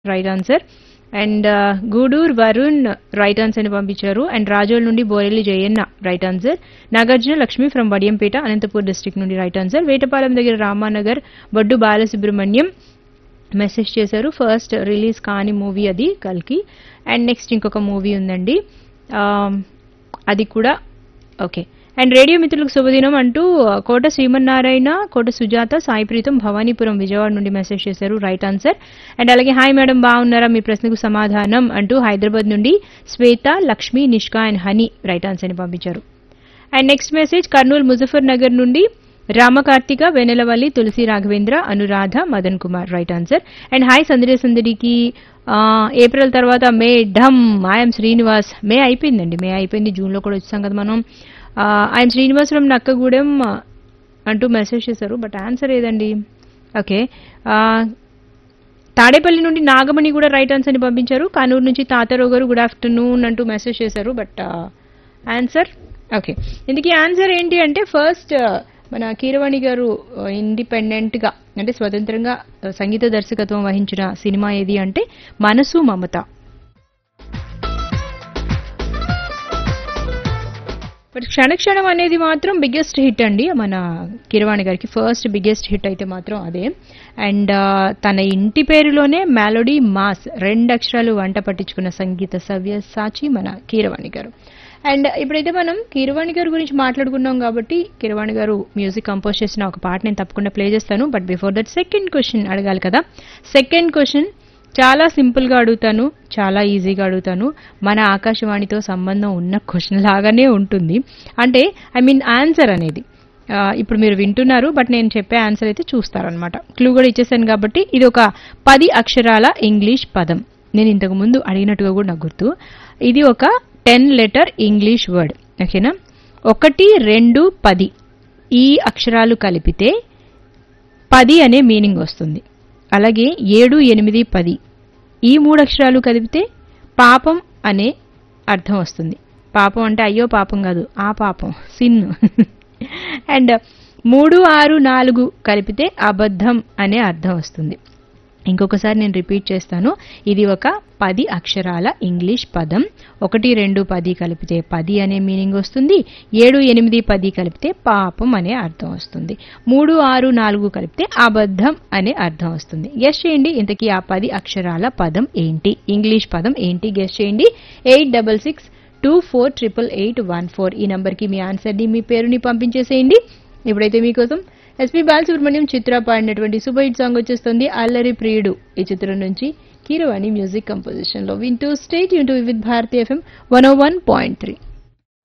right answer and Gudur Varun right answer ని పంపించారు and Razole నుండి Borelli Jayanna right answer Nagarjuna Lakshmi from Vadiyampeta Anantapur district నుండి రైట్ ఆన్సర్ వేటపాలెం దగ్గర రామానగర్ బొడ్డు బాలసుబ్రహ్మణ్యం మెసేజ్ చేశారు ఫస్ట్ రిలీజ్ కాని మూవీ అది కల్కి అండ్ నెక్స్ట్ ఇంకొక మూవీ ఉందండి ఆమ్, అది కూడా ఓకే అండ్ రేడియో మిత్రులకు శుభదినం అంటూ ఆ, కోట శ్రీమన్నారాయణ కోట సుజాత సాయి ప్రీతం భవానీపురం విజయవాడ నుండి మెసేజ్ చేశారు రైట్ ఆన్సర్ అండ్ అలాగే హాయ్ మేడం బాగున్నారా మీ ప్రశ్నకు సమాధానం అంటూ హైదరాబాద్ నుండి Shweta Lakshmi Nishka and Honey right answer ని పంపించారు and next message Kurnool Muzaffar Nagar నుండి Ramakarthika Venelavalli Tulasi Raghavendra Anuradha Madan Kumar right answer and hi సందడి సందడికి ఆ, ఏప్రిల్ తర్వాత మే ఢమ్ ఐఎమ్ శ్రీనివాస్ మే అయిపోయిందండి మే అయిపోయింది జూన్లో కూడా వచ్చాం కదా మనం ఐఎమ్ శ్రీనివాస్ ఫ్రమ్ నక్కగూడెం అంటూ మెసేజ్ చేశారు బట్ ఆన్సర్ ఏదండి ఓకే ఆ, తాడేపల్లి నుండి నాగమణి కూడా రైట్ ఆన్సర్ ని పంపించారు కానూరు నుంచి తాతారావు గారు గుడ్ ఆఫ్టర్నూన్ అంటూ మెసేజ్ చేశారు బట్ ఆన్సర్ ఓకే ఇందుకీ ఆన్సర్ ఏంటి అంటే ఫస్ట్ మన కీరవాణి గారు ఇండిపెండెంట్ గా అంటే స్వతంత్రంగా ఆ, సంగీత దర్శకత్వం వహించిన సినిమా ఏది అంటే మనసు మమత బట్ క్షణక్షణం అనేది మాత్రం బిగ్గెస్ట్ హిట్ అండి మన కిరవాణి గారికి ఫస్ట్ బిగ్గెస్ట్ హిట్ అయితే మాత్రం అదే అండ్ తన ఇంటి పేరులోనే మెలోడీ మాస్ రెండు అక్షరాలు వంట పట్టించుకున్న సంగీత సవ్య సాచి మన కీరవాణి గారు అండ్ ఇప్పుడైతే మనం కీరవాణి గారి గురించి మాట్లాడుకున్నాం కాబట్టి కీరవాణి గారు మ్యూజిక్ కంపోజ్ చేసిన ఒక పాట నేను తప్పకుండా ప్లే చేస్తాను but before that second question అడగాలి కదా సెకండ్ క్వశ్చన్ చాలా సింపుల్ గా అడుగుతాను చాలా ఈజీగా అడుగుతాను మన ఆకాశవాణితో సంబంధం ఉన్న క్వశ్చన్ లాగానే ఉంటుంది అంటే ఐ మీన్ ఆన్సర్ అనేది ఆ, ఇప్పుడు మీరు వింటున్నారు బట్ నేను చెప్పే ఆన్సర్ అయితే చూస్తారనమాట క్లూ కూడా ఇచ్చేసాను కాబట్టి ఇది ఒక పది అక్షరాల ఇంగ్లీష్ పదం నేను ఇంతకు ముందు అడిగినట్టుగా కూడా నాకు గుర్తు ఇది ఒక టెన్ లెటర్ ఇంగ్లీష్ వర్డ్ ఓకేనా ఒకటి రెండు పది ఈ అక్షరాలు కలిపితే పది అనే మీనింగ్ వస్తుంది అలాగే ఏడు ఎనిమిది పది ఈ మూడు అక్షరాలు కలిపితే పాపం అనే అర్థం వస్తుంది పాపం అంటే అయ్యో పాపం కాదు ఆ పాపం సిన్ అండ్ మూడు ఆరు నాలుగు కలిపితే అబద్ధం అనే అర్థం వస్తుంది ఇంకొకసారి నేను రిపీట్ చేస్తాను ఇది ఒక పది అక్షరాల ఇంగ్లీష్ పదం ఒకటి రెండు పది కలిపితే పది అనే మీనింగ్ వస్తుంది ఏడు ఎనిమిది పది కలిపితే పాపం అనే అర్థం వస్తుంది మూడు ఆరు నాలుగు కలిపితే అబద్ధం అనే అర్థం వస్తుంది గెస్ చేయండి ఇంతకీ ఆ పది అక్షరాల పదం ఏంటి ఇంగ్లీష్ పదం ఏంటి గెస్ చేయండి eight double six two four triple eight one four ఈ నంబర్కి మీ ఆన్సర్ని మీ పేరుని పంపించేసేయండి ఇప్పుడైతే మీకోసం ఎస్పీ బాలసుబ్రహ్మణ్యం చిత్ర పాడినటువంటి సూపర్ హిట్ సాంగ్ వచ్చేస్తుంది అల్లరి ప్రియుడు ఈ చిత్రం నుంచి కీరవాణి మ్యూజిక్ కంపోజిషన్ లో వింటూ స్టేట్ యూన్ to with Bharati FM one O one point three